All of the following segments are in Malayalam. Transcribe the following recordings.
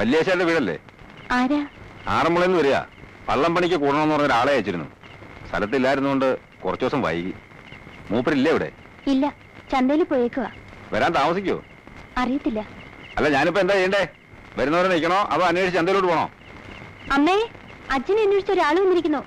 വല്യേശ്വരുടെ വീടല്ലേ ആരാ ആറന്മുളയിൽ നിന്ന് വരിക വള്ളം പണിക്ക് കൂടണമെന്ന് പറഞ്ഞ ഒരാളെ അയച്ചിരുന്നു സ്ഥലത്തില്ലായിരുന്നുകൊണ്ട് കുറച്ചു ദിവസം വൈകി മൂപ്പരില്ലേ ഇവിടെ ഇല്ല ചന്തയിൽ പോയേക്കുവാ വരാൻ താമസിക്കോ അറിയത്തില്ല അല്ല ഞാനിപ്പോ എന്താ ചെയ്യണ്ടേ വരുന്നവരെ നിൽക്കണോ അതോ അന്വേഷിച്ച് ചന്തയിലോട്ട് പോണോ അമ്മേ അച്ഛനെ അന്വേഷിച്ച ഒരാൾ വന്നിരിക്കുന്നു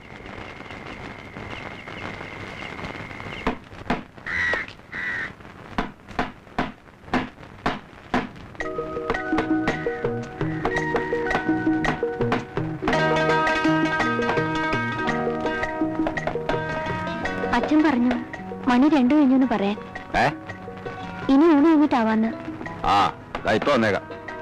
അച്ഛൻ പറഞ്ഞു മണി രണ്ടു കഴിഞ്ഞെന്ന് പറയാൻ ഏ ഇനി ഊണ് കഴിഞ്ഞിട്ടാവാന്ന് ആ ദാ ഇപ്പൊ വന്നേക്കാം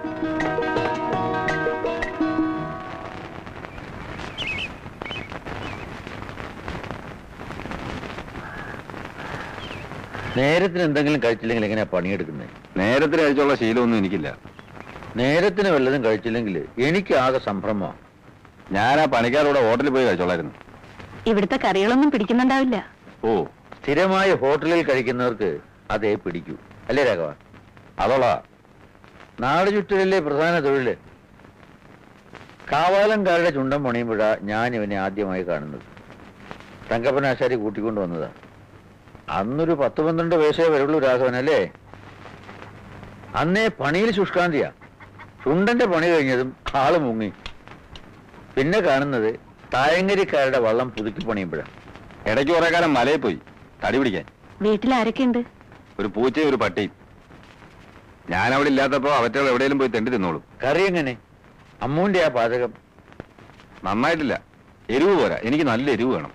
നേരത്തിന് എന്തെങ്കിലും കഴിച്ചില്ലെങ്കിൽ എങ്ങനെയാ പണിയെടുക്കുന്നത് നേരത്തിന് കഴിച്ചുള്ള ശീലമൊന്നും എനിക്കില്ല നേരത്തിന് വല്ലതും കഴിച്ചില്ലെങ്കിൽ എനിക്ക് ആകെ സംഭ്രമമാണ് ഞാൻ ആ പണിക്കാരോടെ ഹോട്ടലിൽ പോയി കഴിച്ചോളായിരുന്നു ഇവിടുത്തെ കറികളൊന്നും പിടിക്കുന്നുണ്ടാവില്ല ഓ സ്ഥിരമായി ഹോട്ടലിൽ കഴിക്കുന്നവർക്ക് അതേ പിടിക്കൂ അല്ലേ രാഘവ അതോളാ നാട് ചുറ്റലല്ലേ പ്രധാന തൊഴില് കാവാലംകാരുടെ ചുണ്ടൻ പണിയുമ്പോഴാ ഞാൻ ഇവനെ ആദ്യമായി കാണുന്നത് തങ്കപ്പനാശാരി കൂട്ടിക്കൊണ്ടു വന്നതാ അന്നൊരു പത്ത് പന്ത്രണ്ട് വയസ്സേ വരുള്ളൂ രാഘവൻ അല്ലേ അന്നേ പണിയിൽ ശുഷ്കാന്തിയാ ചുണ്ടന്റെ പണി കഴിഞ്ഞതും ആള് മുങ്ങി പിന്നെ കാണുന്നത് തായങ്കരിക്കാരുടെ വള്ളം പുതുക്കി പണിയുമ്പോഴാ ഇടയ്ക്ക് കുറെ കാലം മലയിൽ പോയി തടി പിടിക്കാൻ വീട്ടിൽ ആരൊക്കെയുണ്ട് ഒരു പൂച്ചയും ഒരു പട്ടിയും ഞാൻ അവിടെ ഇല്ലാത്തപ്പോ അവറ്റകൾ എവിടെയെങ്കിലും പോയി തെണ്ടി തിന്നോളും കറി എങ്ങനെ അമ്മൂന്റെ ആ പാചകം നന്നായിട്ടില്ല എരിവ് പോരാ എനിക്ക് നല്ല എരിവ് വേണം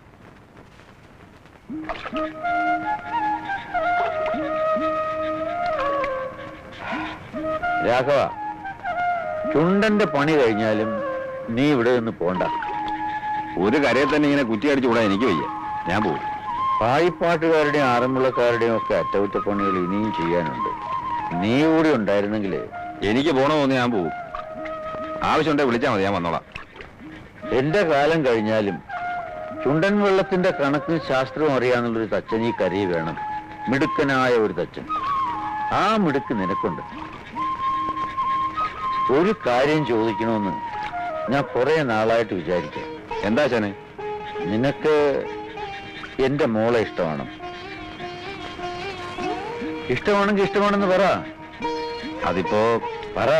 രാഘവ ചുണ്ടന്റെ പണി കഴിഞ്ഞാലും നീ ഇവിടെ നിന്ന് പോണ്ട ഒരു കരയെ തന്നെ ഇങ്ങനെ കുറ്റി അടിച്ചു കൂടാ എനിക്ക് വയ്യ ഞാൻ പോകും പായിപ്പാട്ടുകാരുടെയും ആറന്മുളക്കാരുടെയും ഒക്കെ അറ്റകുറ്റപ്പണികൾ ഇനിയും ചെയ്യാനുണ്ട് നീ കൂടി ഉണ്ടായിരുന്നെങ്കിൽ എനിക്ക് പോണമെന്ന് ഞാൻ പോകും ആവശ്യമുണ്ടെ വിളിച്ചാൽ മതി ഞാൻ വന്നോളാം എന്റെ കാലം കഴിഞ്ഞാലും ചുണ്ടൻ വെള്ളത്തിന്റെ കണക്കും ശാസ്ത്രവും അറിയാന്നുള്ളൊരു തച്ചൻ ഈ കരി വേണം മിടുക്കനായ ഒരു തച്ചൻ ആ മിടുക്ക് നിനക്കുണ്ട് ഒരു കാര്യം ചോദിക്കണമെന്ന് ഞാൻ കുറെ നാളായിട്ട് വിചാരിക്കാം എന്താ ശനെ നിനക്ക് എന്റെ മോളെ ഇഷ്ടമാണ് ഇഷ്ടമാണെങ്കിൽ ഇഷ്ടമാണെന്ന് പറ അതിപ്പോ പറ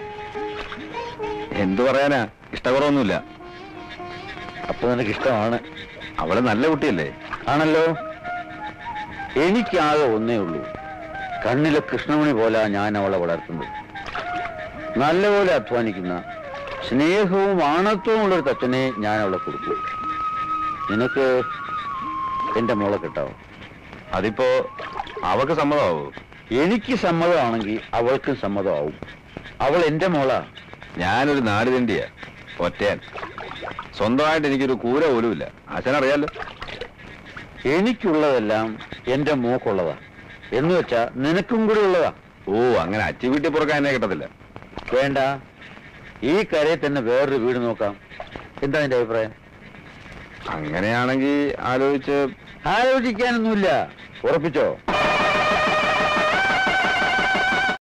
എന്തു പറയാനാ ഇഷ്ടക്കുറവൊന്നുമില്ല അപ്പൊ നിനക്ക് ഇഷ്ടമാണ് അവള് നല്ല കുട്ടിയല്ലേ ആണല്ലോ എനിക്കാകെ ഒന്നേ ഉള്ളൂ കണ്ണിലെ കൃഷ്ണമണി പോലെ ഞാൻ അവളെ വളർത്തുന്നത് നല്ലപോലെ അധ്വാനിക്കുന്ന സ്നേഹവും ആണത്വവും ഉള്ളൊരു തച്ചനെ ഞാൻ അവളെ കൊടുക്കൂ നിനക്ക് എന്റെ മോളെ കിട്ടാവോ അതിപ്പോ അവക്ക് സമ്മതമാവോ എനിക്ക് സമ്മതമാണെങ്കിൽ അവൾക്കും സമ്മതമാവും അവൾ എന്റെ മോളാ ഞാനൊരു നാല് തിണ്ടിയാ ഒറ്റയാൻ സ്വന്തമായിട്ട് എനിക്കൊരു കൂര പോലുമില്ല അച്ഛനറിയാലോ എനിക്കുള്ളതെല്ലാം എന്റെ മോക്കുള്ളതാ എന്ന് വെച്ചാ നിനക്കും കൂടി ഉള്ളതാ ഓ അങ്ങനെ അച്ചി വീട്ടിൽ പുറക്കാൻ എന്നെ കിട്ടത്തില്ല വേണ്ട ഈ കരയിൽ തന്നെ വേറൊരു വീട് നോക്കാം എന്താ നിന്റെ അഭിപ്രായം അങ്ങനെയാണെങ്കിൽ ആലോചിച്ച് ആലോചിക്കാനൊന്നുമില്ല ഉറപ്പിച്ചോ